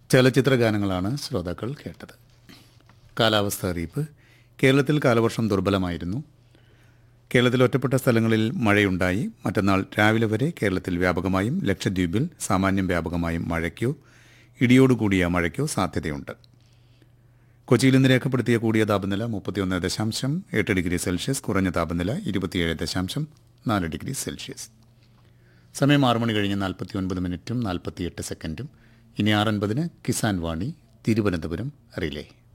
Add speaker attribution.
Speaker 1: ചലച്ചിത്ര ഗാനങ്ങളാണ് ശ്രോതാക്കൾ കേട്ടത് കാലാവസ്ഥ അറിയിപ്പ് കേരളത്തിൽ കാലവർഷം ദുർബലമായിരുന്നു കേരളത്തിൽ ഒറ്റപ്പെട്ട സ്ഥലങ്ങളിൽ മഴയുണ്ടായി മറ്റന്നാൾ രാവിലെ വരെ കേരളത്തിൽ വ്യാപകമായും ലക്ഷദ്വീപിൽ സാമാന്യം വ്യാപകമായും മഴയ്ക്കോ ഇടിയോടുകൂടിയ മഴയ്ക്കോ സാധ്യതയുണ്ട് കൊച്ചിയിൽ ഇന്ന് രേഖപ്പെടുത്തിയ കൂടിയ താപനില മുപ്പത്തിയൊന്ന് ദശാംശം എട്ട് ഡിഗ്രി സെൽഷ്യസ് കുറഞ്ഞ താപനില ഇരുപത്തിയേഴ് ദശാംശം നാല് ഡിഗ്രി സെൽഷ്യസ് സമയം ആറ് മണി കഴിഞ്ഞ് നാൽപ്പത്തി ഒൻപത് മിനിറ്റും നാൽപ്പത്തിയെട്ട് സെക്കൻഡും ഇനി ആറൻപതിന് കിസാൻ വാണി തിരുവനന്തപുരം റിലേ